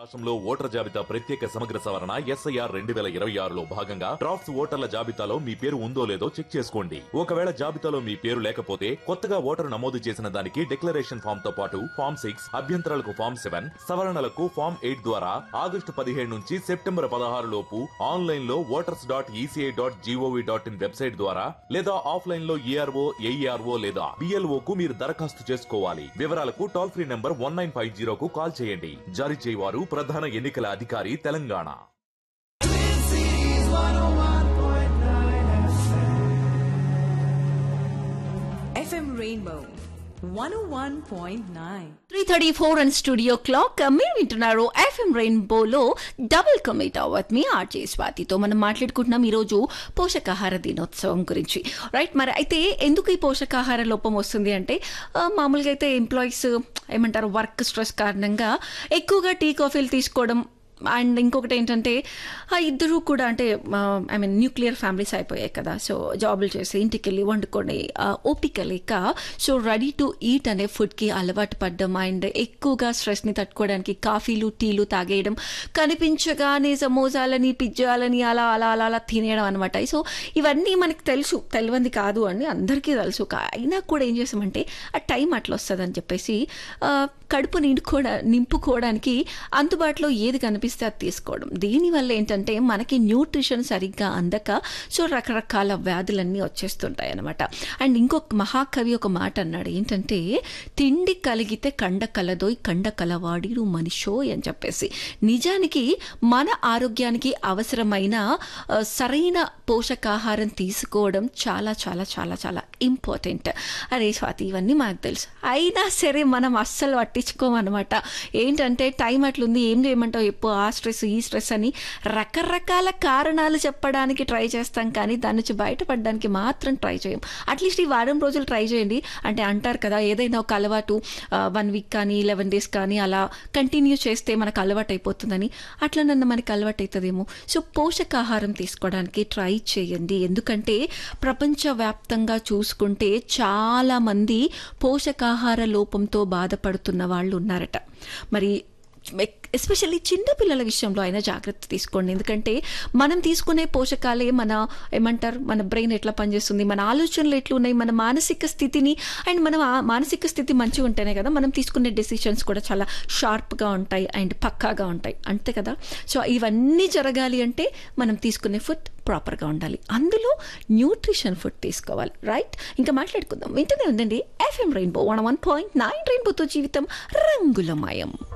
రాష్ట్రంలో ఓటర్ జాబితా ప్రత్యేక సమగ్ర సవరణ ఎస్ఐఆర్ రెండు వేల ఇరవై ఆరులో భాగంగా డ్రాఫ్ట్స్ ఓటర్ల జాబితాలో మీ పేరు ఉందో లేదో చెక్ చేసుకోండి ఒకవేళ జాబితాలో మీ పేరు లేకపోతే కొత్తగా ఓటరు నమోదు చేసిన దానికి డిక్లరేషన్ ఫామ్ తో పాటు ఫామ్ సిక్స్ అభ్యంతరాలకు ఫామ్ సెవెన్ సవరణలకు ఫామ్ ఎయిట్ ద్వారా ఆగస్టు పదిహేడు నుంచి సెప్టెంబర్ పదహారు లోపు ఆన్లైన్ లో voters dot ECI dot GOV dot IN website ద్వారా లేదా ఆఫ్లైన్ లో ఈఆర్ఓ ఏఈఆర్ఓ లేదా బిఎల్ఓ కు మీరు దరఖాస్తు చేసుకోవాలి వివరాలకు toll free number one nine five జీరోకు కాల్ చేయండి జారీ చేయవారు ప్రధాన ఎన్నికల అధికారి Telangana FM Rainbow 101.9. Three thirty four and studio clock మీరు వింటున్నారు ఎఫ్ఎం రెయిన్బోలో డబుల్ కమిట్ అవత్ మీ ఆర్జే స్వాతితో మనం మాట్లాడుకుంటున్నాం ఈరోజు పోషకాహార దినోత్సవం గురించి రైట్ మరి అయితే ఎందుకు ఈ పోషకాహార లోపం వస్తుంది అంటే ఆ, మామూలుగా అయితే ఎంప్లాయీస్ ఏమంటారు వర్క్ స్ట్రెస్ కారణంగా ఎక్కువగా టీ కాఫీలు తీసుకోవడం అండ్ ఇంకొకటి ఏంటంటే ఆ ఇద్దరు కూడా అంటే ఐ మీన్ న్యూక్లియర్ ఫ్యామిలీస్ అయిపోయాయి కదా సో జాబులు చేసి ఇంటికి వెళ్ళి వండుకొని ఆ, ఓపిక లేక సో రెడీ టు ఈట్ అనే ఫుడ్కి అలవాటు పడ్డం అండ్ ఎక్కువగా స్ట్రెస్ని తట్టుకోవడానికి కాఫీలు టీలు తాగేయడం కనిపించగానే సమోసాలని పిజ్జాలని అలా అలా అలా అలా తినేయడం అనమాట సో ఇవన్నీ మనకు తెలుసు తెలియంది కాదు అని అందరికీ తెలుసు కా- అయినా కూడా ఏం చేసామంటే ఆ టైం అట్లా వస్తుందని చెప్పేసి ఆ, కడుపు నిండుకోవడా నింపుకోవడానికి అందుబాటులో ఏది కనిపిస్తే అది తీసుకోవడం దీనివల్ల ఏంటంటే మనకి న్యూట్రిషన్ సరిగ్గా అందక సో రకరకాల వ్యాధులన్నీ వచ్చేస్తుంటాయి అనమాట అండ్ ఇంకొక మహాకవి ఒక మాట అన్నాడు ఏంటంటే తిండి కలిగితే కండ కలదోయ్ కండ కలవాడిరు మనిషోయ్ అని చెప్పేసి నిజానికి మన ఆరోగ్యానికి అవసరమైన ఆ, సరైన పోషకాహారం తీసుకోవడం చాలా చాలా చాలా చాలా ఇంపార్టెంట్ అరే స్వాతి ఇవన్నీ మాకు తెలుసు అయినా సరే మనం అస్సలు పట్టించుకోమన్నమాట ఏంటంటే టైం అట్లుంది ఏం చేయమంటావు ఎప్పుడు ఆ స్ట్రెస్ ఈ స్ట్రెస్ అని రకరకాల కారణాలు చెప్పడానికి ట్రై చేస్తాం కానీ దాని నుంచి బయటపడడానికి మాత్రం ట్రై చేయం అట్లీస్ట్ ఈ వారం రోజులు ట్రై చేయండి అంటే అంటారు కదా ఏదైనా ఒక అలవాటు వన్ వీక్ కానీ లెవెన్ డేస్ కానీ అలా కంటిన్యూ చేస్తే మనకు అలవాటు అయిపోతుందని అట్లా నన్ను మనకి అలవాటు అవుతుందేమో సో పోషకాహారం తీసుకోవడానికి ట్రై చేయండి ఎందుకంటే ప్రపంచవ్యాప్తంగా చూసుకుంటే చాలా మంది పోషకాహార లోపంతో బాధపడుతున్న వాళ్ళు ఉన్నారట మరి ఎస్పెషల్లీ చిన్న పిల్లల విషయంలో అయినా జాగ్రత్త తీసుకోండి ఎందుకంటే మనం తీసుకునే పోషకాలే మన ఏమంటారు మన బ్రెయిన్ ఎట్లా పనిచేస్తుంది మన ఆలోచనలు ఎట్లున్నాయి మన మానసిక స్థితిని అండ్ మనం ఆ మానసిక స్థితి మంచిగా ఉంటేనే కదా మనం తీసుకునే డెసిషన్స్ కూడా చాలా షార్ప్గా ఉంటాయి అండ్ పక్కాగా ఉంటాయి అంతే కదా సో ఇవన్నీ జరగాలి అంటే మనం తీసుకునే ఫుడ్ ప్రాపర్గా ఉండాలి అందులో న్యూట్రిషన్ ఫుడ్ తీసుకోవాలి రైట్ ఇంకా మాట్లాడుకుందాం వింటూనే ఉందండి FM rainbow one one point nine రెయిన్బోతో జీవితం రంగులమయం